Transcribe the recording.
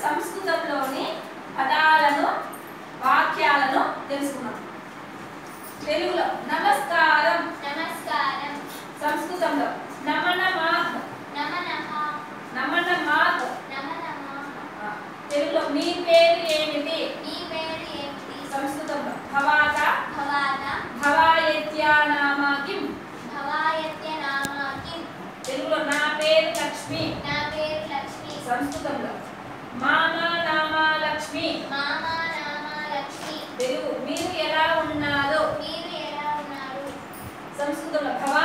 సంస్కృతంలోని పదాలను వాక్యాలను తెలుసుకున్నాం తెలుగులో నమస్కారం నమస్కారం సంస్కృతంలో నమన మాహ్ నమ నమ నమన మాహ్ నమ నమ ఆ, తెలుగులో మీ పేరు ఏమిటి మీ పేరు ఏమిటి సంస్కృతంలో భవాత భవాత భవాయత్యా నామ కిం భవాయత్య నామ కిం తెలుగులో నా పేరు లక్ష్మి నా పేరు లక్ష్మి సంస్కృతంలో మామ నామ లక్ష్మి మామ నామ లక్ష్మి తెలుగు మీరు ఎలా ఉన్నారు మీరు ఎలా ఉన్నారు సంస్కృతంలో భవ